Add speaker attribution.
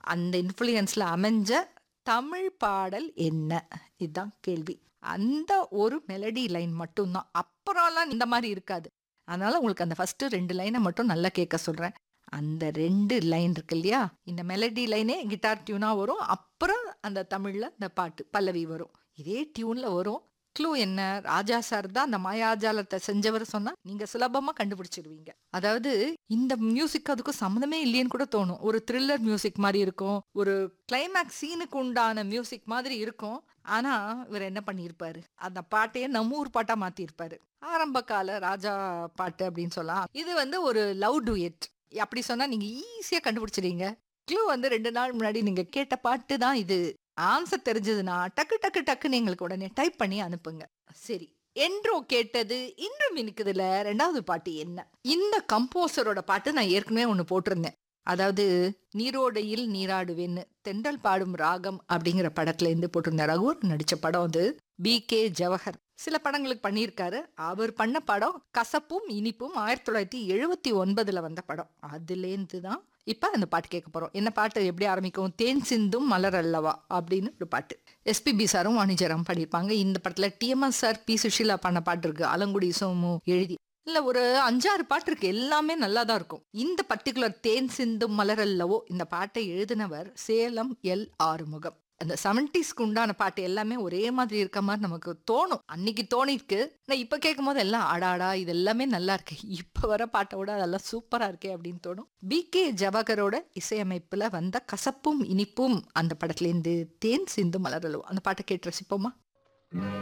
Speaker 1: அந்த இன்ஃப்ளூயன்ஸ்ல அமைஞ்ச தமிழ் பாடல் என்ன இதுதான் கேள்வி அந்த ஒரு மெலடி லைன் மட்டும்தான் அப்புறம்லாம் இந்த மாதிரி இருக்காது அதனால உங்களுக்கு அந்த ஃபர்ஸ்ட் ரெண்டு லைனை மட்டும் நல்லா கேட்க சொல்றேன் அந்த ரெண்டு லைன் இருக்கு இல்லையா இந்த மெலடி லைனே கிட்டார் டியூனா வரும் அப்புறம் அந்த தமிழ்ல இந்த பாட்டு பல்லவி வரும் இதே டியூன்ல வரும் க்ளூ என்ன ராஜா சார் தான் அந்த மாயாஜாலத்தை செஞ்சவர் சொன்னா நீங்க சுலபமா கண்டுபிடிச்சிருவீங்க அதாவது இந்த மியூசிக் அதுக்கும் சம்மந்தமே இல்லையேன்னு கூட தோணும் ஒரு த்ரில்லர் மியூசிக் மாதிரி இருக்கும் ஒரு கிளைமேக்ஸ் சீனுக்கு உண்டான மியூசிக் மாதிரி இருக்கும் ஆனா இவர் என்ன பண்ணியிருப்பாரு அந்த பாட்டையே நம்ம ஊர் பாட்டா மாத்திருப்பாரு ஆரம்ப கால ராஜா பாட்டு அப்படின்னு சொல்லலாம் இது வந்து ஒரு லவ் டூயட் அப்படி சொன்னா நீங்க ஈஸியா கண்டுபிடிச்சிடுவீங்க க்ளூ வந்து ரெண்டு நாள் முன்னாடி நீங்க கேட்ட பாட்டு தான் இது ஆன்சர் தெரிஞ்சதுன்னா டக்கு டக்கு டக்குன்னு எங்களுக்கு உடனே டைப் பண்ணி அனுப்புங்க சரி என்றோ கேட்டது இன்றும் இனிக்குதுல ரெண்டாவது பாட்டு என்ன இந்த கம்போசரோட பாட்டு நான் ஏற்கனவே ஒன்று போட்டிருந்தேன் அதாவது நீரோடையில் நீராடுவேன்னு தென்றல் பாடும் ராகம் அப்படிங்கிற படத்துல இருந்து போட்டிருந்தேன் ரகுவர் நடிச்ச படம் அது பி கே ஜவஹர் சில படங்களுக்கு பண்ணியிருக்காரு அவர் பண்ண படம் கசப்பும் இனிப்பும் ஆயிரத்தி தொள்ளாயிரத்தி எழுபத்தி ஒன்பதுல வந்த படம் அதுலேருந்து தான் இப்ப அந்த பாட்டு கேட்க போறோம் என்ன பாட்டு எப்படி ஆரம்பிக்கும் தேன் சிந்தும் மலர் அல்லவா அப்படின்னு ஒரு பாட்டு எஸ்பிபி சாரும் வாணிஜரம் பாடியிருப்பாங்க இந்த படத்துல டிஎம்எஸ் சார் பி சுஷீலா பண்ண பாட்டு இருக்கு அலங்குடி சோமு எழுதி இல்ல ஒரு அஞ்சாறு பாட்டு இருக்கு எல்லாமே நல்லா தான் இருக்கும் இந்த பர்டிகுலர் தேன் சிந்தும் மலர் அல்லவோ இந்த பாட்டை எழுதினவர் சேலம் எல் ஆறுமுகம் அந்த செவன்டிஸ்க்கு உண்டான பாட்டு எல்லாமே ஒரே மாதிரி இருக்க மாதிரி நமக்கு தோணும் அன்னைக்கு தோணிருக்கு நான் இப்ப கேட்கும் போது எல்லாம் ஆடாடா இது எல்லாமே நல்லா இருக்கு இப்ப வர பாட்டை விட அதெல்லாம் சூப்பரா இருக்கே அப்படின்னு தோணும் பி கே ஜவஹரோட இசையமைப்புல வந்த கசப்பும் இனிப்பும் அந்த படத்துல இருந்து தேன் சிந்து மலரலோ அந்த பாட்டை கேட்டு ரசிப்போமா